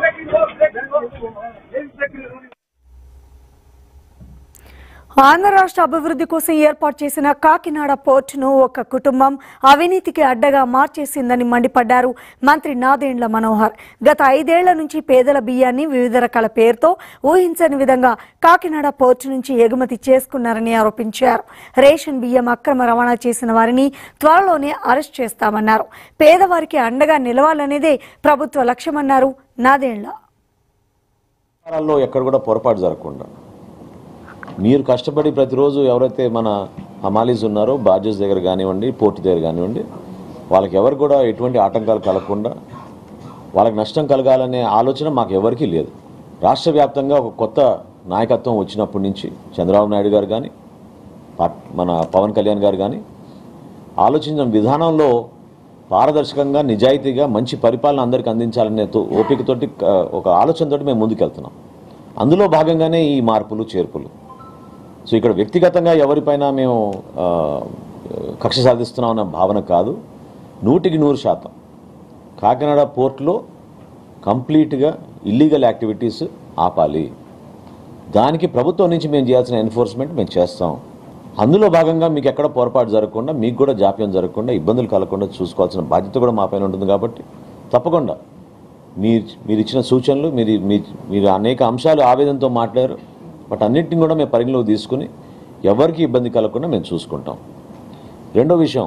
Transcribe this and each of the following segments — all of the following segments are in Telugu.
ఆంధ్ర రాష్ట్ర అభివృద్ధి కోసం ఏర్పాటు చేసిన కాకినాడ పోర్టును ఒక కుటుంబం అవినీతికి అడ్డగా మార్చేసిందని మండిపడ్డారు మంత్రి నాదేండ్ల మనోహర్ గత ఐదేళ్ల నుంచి పేదల బియ్యాన్ని వివిధ రకాల పేరుతో ఊహించని విధంగా కాకినాడ పోర్టు నుంచి ఎగుమతి చేసుకున్నారని ఆరోపించారు రేషన్ బియ్యం అక్రమ రవాణా చేసిన వారిని త్వరలోనే అరెస్ట్ చేస్తామన్నారు పేదవారికి అండగా నిలవాలనేదే ప్రభుత్వ లక్ష్యమన్నారు నాదేండ్ల వ్యాపారాల్లో ఎక్కడ కూడా పొరపాటు జరగకుండా మీరు కష్టపడి ప్రతిరోజు ఎవరైతే మన హమాలీస్ ఉన్నారో బార్జెస్ దగ్గర కానివ్వండి పోర్టు దగ్గర కానివ్వండి వాళ్ళకి ఎవరు కూడా ఎటువంటి ఆటంకాలు కలగకుండా వాళ్ళకి నష్టం కలగాలనే ఆలోచన మాకు ఎవరికీ లేదు రాష్ట్ర వ్యాప్తంగా ఒక కొత్త నాయకత్వం వచ్చినప్పటి నుంచి చంద్రబాబు నాయుడు గారు కానీ పాట్- మన పవన్ కళ్యాణ్ గారు కానీ ఆలోచించిన విధానంలో పారదర్శకంగా నిజాయితీగా మంచి పరిపాలన అందరికీ అందించాలనే తో- ఓపికతోటి క- ఒక ఆలోచనతోటి మేము ముందుకెళ్తున్నాం అందులో భాగంగానే ఈ మార్పులు చేర్పులు సో ఇక్కడ వ్యక్తిగతంగా ఎవరిపైన మేము ఆ, కక్ష సాధిస్తున్నాం అన్న భావన కాదు నూటికి నూరు శాతం కాకినాడ పోర్ట్లో కంప్లీట్గా ఇల్లీగల్ యాక్టివిటీస్ ఆపాలి దానికి ప్రభుత్వం నుంచి మేము చేయాల్సిన ఎన్ఫోర్స్మెంట్ మేము చేస్తాం అందులో భాగంగా మీకు ఎక్కడ పొరపాటు జరగకుండా మీకు కూడా జాప్యం జరగకుండా ఇబ్బందులు కలగకుండా చూసుకోవాల్సిన బాధ్యత కూడా మా పైన ఉంటుంది కాబట్టి తప్పకుండా మీరు మీరు ఇచ్చిన సూచనలు మీరు మీ- మీరు అనేక అంశాలు ఆవేదనతో మాట్లాడారు బట్ అన్నింటిని కూడా మేము పరిగణలోకి తీసుకుని ఎవరికి ఇబ్బంది కలగకుండా మేము చూసుకుంటాం రెండో విషయం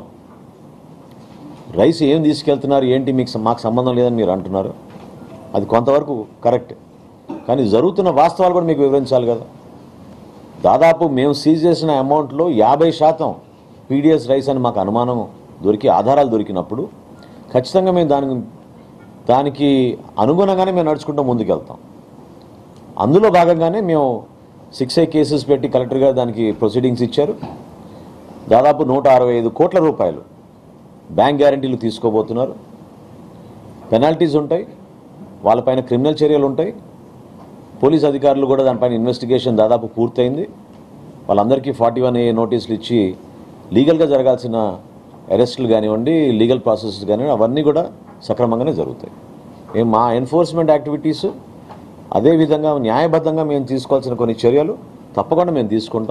రైస్ ఏం తీసుకెళ్తున్నారు ఏంటి మీకు సం- మాకు సంబంధం లేదని మీరు అంటున్నారు అది కొంతవరకు కరెక్ట్ కానీ జరుగుతున్న వాస్తవాలు కూడా మీకు వివరించాలి కదా దాదాపు మేము సీజ్ చేసిన అమౌంట్లో యాభై శాతం పీడిఎస్ రైస్ అని మాకు అనుమానం దొరికి ఆధారాలు దొరికినప్పుడు ఖచ్చితంగా మేము దానికి దానికి అనుగుణంగానే మేము నడుచుకుంటూ ముందుకెళ్తాం అందులో భాగంగానే మేము సిక్స్ ఐ కేసెస్ పెట్టి కలెక్టర్ గారు దానికి ప్రొసీడింగ్స్ ఇచ్చారు దాదాపు నూట అరవై ఐదు కోట్ల రూపాయలు బ్యాంక్ గ్యారంటీలు తీసుకోబోతున్నారు పెనాల్టీస్ ఉంటాయి వాళ్ళపైన క్రిమినల్ చర్యలు ఉంటాయి పోలీస్ అధికారులు కూడా దానిపైన ఇన్వెస్టిగేషన్ దాదాపు పూర్తయింది వాళ్ళందరికీ ఫార్టీ వన్ ఏ నోటీసులు ఇచ్చి లీగల్గా జరగాల్సిన అరెస్టులు కానివ్వండి లీగల్ ప్రాసెస్ కానివ్వండి అవన్నీ కూడా సక్రమంగానే జరుగుతాయి మేము మా ఎన్ఫోర్స్మెంట్ యాక్టివిటీస్ అదేవిధంగా న్యాయబద్ధంగా మేము తీసుకోవాల్సిన కొన్ని చర్యలు తప్పకుండా మేము తీసుకుంటాం